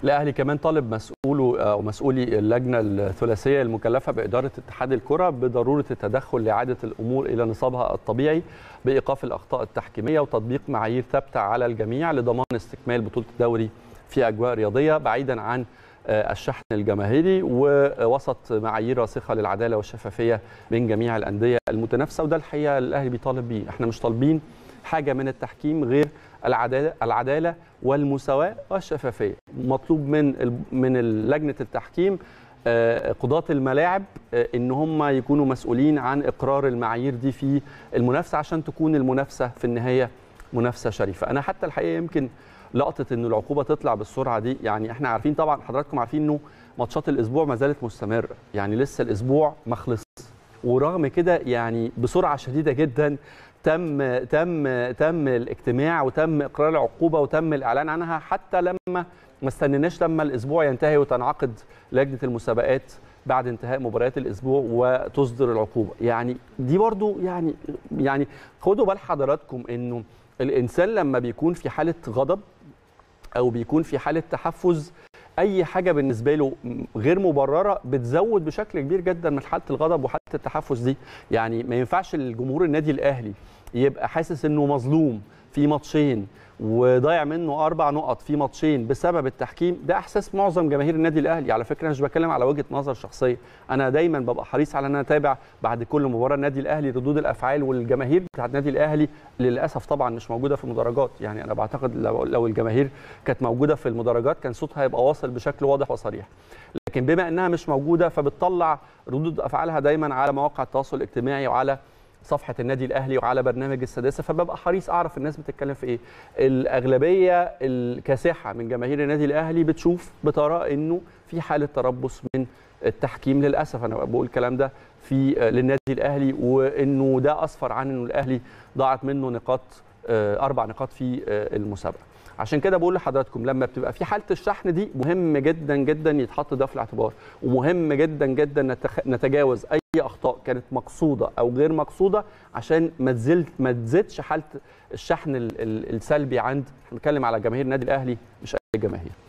الاهلي كمان طالب مسؤوله او مسؤولي اللجنه الثلاثيه المكلفه باداره اتحاد الكره بضروره التدخل لاعاده الامور الى نصابها الطبيعي بايقاف الاخطاء التحكيميه وتطبيق معايير ثابته على الجميع لضمان استكمال بطوله الدوري في اجواء رياضيه بعيدا عن الشحن الجماهيري ووسط معايير راسخه للعداله والشفافيه بين جميع الانديه المتنافسه وده الحقيقه الاهلي بيطالب بيه احنا مش طالبين حاجه من التحكيم غير العداله العداله والمساواه والشفافيه مطلوب من من لجنه التحكيم قضاة الملاعب ان هم يكونوا مسؤولين عن اقرار المعايير دي في المنافسه عشان تكون المنافسه في النهايه منافسه شريفه انا حتى الحقيقه يمكن لقطه انه العقوبه تطلع بالسرعه دي يعني احنا عارفين طبعا حضراتكم عارفين انه ماتشات الاسبوع ما زالت مستمره يعني لسه الاسبوع ما خلص ورغم كده يعني بسرعه شديده جدا تم تم تم الاجتماع وتم اقرار العقوبه وتم الاعلان عنها حتى لما ما استنيناش لما الاسبوع ينتهي وتنعقد لجنه المسابقات بعد انتهاء مباريات الاسبوع وتصدر العقوبه يعني دي برضو يعني يعني خدوا بال حضراتكم انه الانسان لما بيكون في حاله غضب او بيكون في حاله تحفز اي حاجه بالنسبه له غير مبرره بتزود بشكل كبير جدا من حاله الغضب وحاله التحفز دي يعني ما ينفعش الجمهور النادي الاهلي يبقى حاسس انه مظلوم في ماتشين وضايع منه اربع نقط في ماتشين بسبب التحكيم ده احساس معظم جماهير النادي الاهلي على فكره انا مش بتكلم على وجهه نظر شخصيه انا دايما ببقى حريص على ان انا اتابع بعد كل مباراه النادي الاهلي ردود الافعال والجماهير بتاعت النادي الاهلي للاسف طبعا مش موجوده في المدرجات يعني انا بعتقد لو, لو الجماهير كانت موجوده في المدرجات كان صوتها هيبقى واصل بشكل واضح وصريح لكن بما انها مش موجوده فبتطلع ردود افعالها دايما على مواقع التواصل الاجتماعي وعلى صفحه النادي الاهلي وعلى برنامج السادسه فببقى حريص اعرف الناس بتتكلم في ايه الاغلبيه الكاسحه من جماهير النادي الاهلي بتشوف بترى انه في حاله تربص من التحكيم للاسف انا بقول الكلام ده في للنادي الاهلي وانه ده اسفر عن انه الاهلي ضاعت منه نقاط اربع نقاط في المسابقه عشان كده بقول لحضراتكم لما بتبقى في حاله الشحن دي مهم جدا جدا يتحط ده في الاعتبار ومهم جدا جدا نتجاوز اي اخطاء كانت مقصوده او غير مقصوده عشان ما تزل ما تزيدش حاله الشحن السلبي عند بنتكلم على جماهير النادي الاهلي مش اي جماهير